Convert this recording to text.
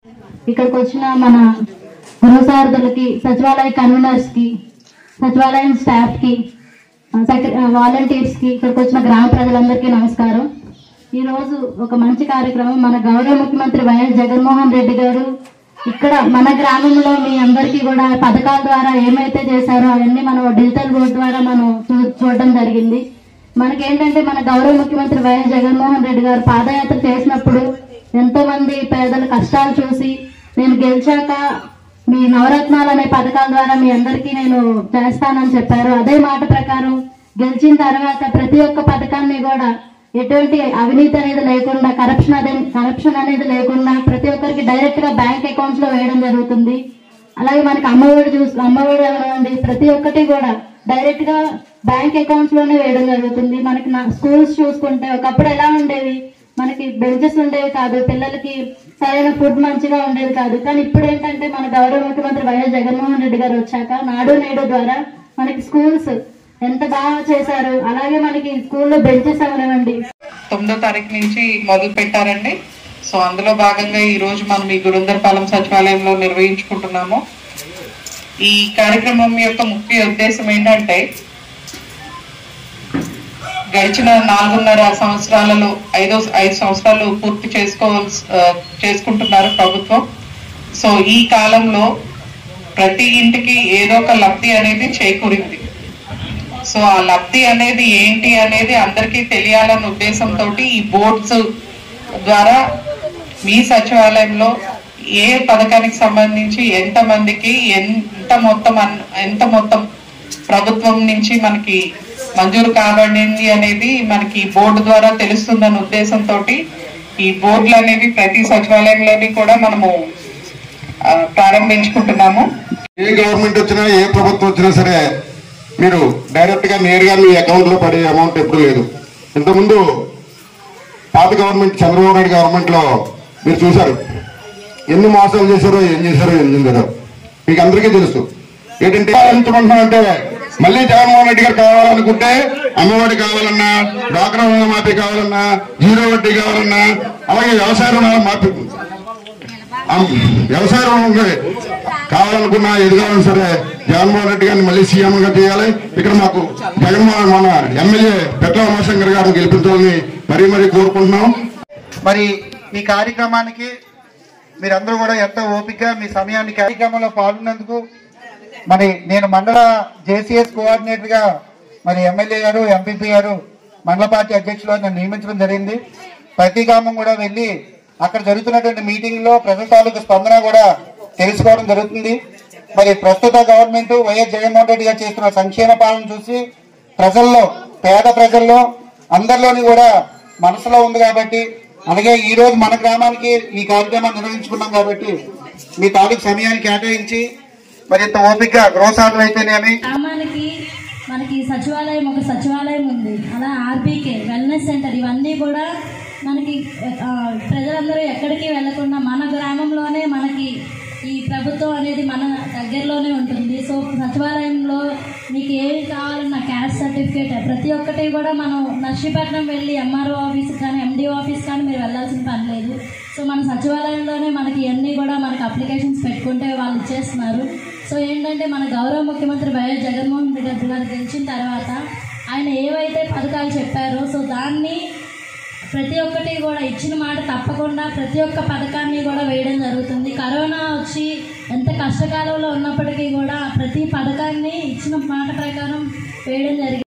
ఇక్కడికి వచ్చిన మన గృహసారథులకి సచివాలయ కన్వీనర్స్ కి సచివాలయం స్టాఫ్ కి వాలంటీర్స్ కి ఇక్కడికి వచ్చిన గ్రామ ప్రజలందరికీ నమస్కారం ఈ రోజు ఒక మంచి కార్యక్రమం మన గౌరవ ముఖ్యమంత్రి వైఎస్ జగన్మోహన్ రెడ్డి గారు ఇక్కడ మన గ్రామంలో మీ అందరికీ కూడా పథకాల ద్వారా ఏమైతే చేశారో అవన్నీ మనం డిజిటల్ బోర్డు ద్వారా మనం చూ- చూడడం జరిగింది మనకేంటంటే మన గౌరవ ముఖ్యమంత్రి వైఎస్ జగన్మోహన్ రెడ్డి గారు పాదయాత్ర చేసినప్పుడు ఎంతో మంది పేదల కష్టాలు చూసి నేను గెలిచాక మీ నవరత్నాలు అనే పథకాల ద్వారా మీ అందరికీ నేను చేస్తానని చెప్పారు అదే మాట ప్రకారం గెలిచిన తర్వాత ప్రతి ఒక్క పథకాన్ని కూడా ఎటువంటి అవినీతి అనేది లేకుండా కరప్షన్ అదే కరప్షన్ అనేది లేకుండా ప్రతి ఒక్కరికి డైరెక్ట్ గా బ్యాంక్ అకౌంట్స్ లో వేయడం జరుగుతుంది అలాగే మనకి అమ్మఒడి చూసి అమ్మఒడి అవనండి ప్రతి ఒక్కటి కూడా డైరెక్ట్ గా బ్యాంక్ అకౌంట్స్ లోనే వేయడం జరుగుతుంది మనకి నా స్కూల్స్ చూసుకుంటే ఒకప్పుడు ఎలా ఉండేవి మనకి బెంచెస్ ఉండేవి కాదు పిల్లలకి సరైన ఫుడ్ మంచిగా ఉండేది కాదు కానీ ఇప్పుడు ఏంటంటే మన గౌరవ ముఖ్యమంత్రి వైఎస్ జగన్మోహన్ రెడ్డి గారు వచ్చాక నాడు నేడు ద్వారా మనకి స్కూల్స్ ఎంత బాగా చేశారు అలాగే మనకి స్కూల్లో బెంచెస్ అవనివ్వండి తొమ్మిదో తారీఖు నుంచి మొదలు పెట్టారండి సో అందులో భాగంగా ఈ రోజు మనం ఈ గురుందరపాలెం సచివాలయంలో నిర్వహించుకుంటున్నాము ఈ కార్యక్రమం యొక్క ముఖ్య ఉద్దేశం ఏంటంటే గడిచిన నాలుగున్నర సంవత్సరాలలో ఐదో ఐదు సంవత్సరాలు పూర్తి చేసుకోవాల్సి ఆ, చేసుకుంటున్నారు ప్రభుత్వం సో ఈ కాలంలో ప్రతి ఇంటికి ఏదో ఒక లబ్ధి అనేది చేకూరింది సో ఆ లబ్ధి అనేది ఏంటి అనేది అందరికీ తెలియాలన్న ఉద్దేశంతో ఈ బోర్డ్స్ ద్వారా మీ సచివాలయంలో ఏ పథకానికి సంబంధించి ఎంత మందికి ఎంత మొత్తం అన్- ఎంత మొత్తం ప్రభుత్వం నుంచి మనకి మంజూరు కాబడింది అనేది మనకి ఈ బోర్డు ద్వారా తెలుస్తుందన్న ఉద్దేశంతో ఈ బోర్డులు అనేవి ప్రతి సచివాలయంలోని కూడా మనము ఆ, ప్రారంభించుకుంటున్నాము ఏ గవర్నమెంట్ వచ్చినా ఏ ప్రభుత్వం వచ్చినా సరే మీరు డైరెక్ట్ గా నేరుగా మీ అకౌంట్ లో పడే అమౌంట్ ఎప్పుడు లేదు ఇంతకుముందు పాత గవర్నమెంట్ చంద్రబాబు నాయుడు గవర్నమెంట్ లో మీరు చూశారు ఎన్ని మోసాలు చేశారో ఏం చేశారో ఏం చేశారో మీకు అందరికీ తెలుసు ఏంటంటే ఎంచుకుంటున్నామంటే మళ్ళీ జగన్మోహన్ రెడ్డి గారు కావాలనుకుంటే అమ్మఒడి కావాలన్నా డ్వాక్రా రుణ మాఫీ కావాలన్నా జీరో వడ్డీ కావాలన్నా అలాగే వ్యవసాయ రుణాలు మాఫీ ఆ వ్యవసాయ రుణం ఉంది. కావాలనుకున్నా ఏది కావాలన్నా సరే జగన్మోహన్ రెడ్డి గారిని మళ్ళీ సీఎం గా చేయాలి ఇక్కడ మాకు జగన్మోహన్ మన ఎమ్మెల్యే పెట్ల ఉమాశంకర్ గారిని గెలిపించాలని మరీ మరీ కోరుకుంటున్నాం మరి ఈ కార్యక్రమానికి మీరందరూ కూడా ఎంతో ఓపిక మీ సమయాన్ని కార్యక్రమంలో పాల్గొన్నందుకు మరి నేను మండల జేసీఎస్ కోఆర్డినేటర్ గా మరి ఎమ్మెల్యే గారు ఎంపీపీ గారు మండల పార్టీ అధ్యక్షులు నన్ను నియమించడం జరిగింది ప్రతి గ్రామం కూడా వెళ్ళి అక్కడ జరుగుతున్నటువంటి మీటింగ్ లో ప్రజల తాలూకు స్పందన కూడా తెలుసుకోవడం జరుగుతుంది మరి ప్రస్తుత గవర్నమెంట్ వైఎస్ జగన్మోహన్ రెడ్డి గారు చేస్తున్న సంక్షేమ పాలన చూసి ప్రజల్లో పేద ప్రజల్లో అందరిలోని కూడా మనసులో ఉంది కాబట్టి అలాగే ఈ రోజు మన గ్రామానికి ఈ కార్యక్రమాన్ని నిర్వహించుకున్నాం కాబట్టి మీ తాలూకు సమయాన్ని కేటాయించి మరి ఇంత ఓపిక గృహసాధులు అయితేనేమి గ్రామానికి మనకి సచివాలయం ఒక సచివాలయం ఉంది అలా ఆర్బీకే వెల్నెస్ సెంటర్ ఇవన్నీ కూడా మనకి ఆ, ప్రజలందరూ ఎక్కడికి వెళ్లకుండా మన గ్రామంలోనే మనకి ఈ ప్రభుత్వం అనేది మన దగ్గరలోనే ఉంటుంది సో సచివాలయంలో మీకు ఏమి కావాలన్నా క్యాస్ట్ సర్టిఫికేట్ ప్రతి ఒక్కటి కూడా మనం నర్సీపట్నం వెళ్ళి ఎంఆర్ఓ ఆఫీస్ కానీ ఎండిఓ ఆఫీస్ కానీ మీరు వెళ్ళాల్సిన పని లేదు సో మన సచివాలయంలోనే మనకి ఇవన్నీ కూడా మనకి అప్లికేషన్స్ పెట్టుకుంటే వాళ్ళు ఇచ్చేస్తున్నారు సో ఏంటంటే మన గౌరవ ముఖ్యమంత్రి వైఎస్ జగన్మోహన్ రెడ్డి గారు గెలిచిన తర్వాత ఆయన ఏవైతే పథకాలు చెప్పారో సో దాన్ని ప్రతి ఒక్కటి కూడా ఇచ్చిన మాట తప్పకుండా ప్రతి ఒక్క పథకాన్ని కూడా వేయడం జరుగుతుంది కరోనా వచ్చి ఎంత కష్టకాలంలో ఉన్నప్పటికీ కూడా ప్రతి పథకాన్ని ఇచ్చిన మాట ప్రకారం వేయడం జరిగింది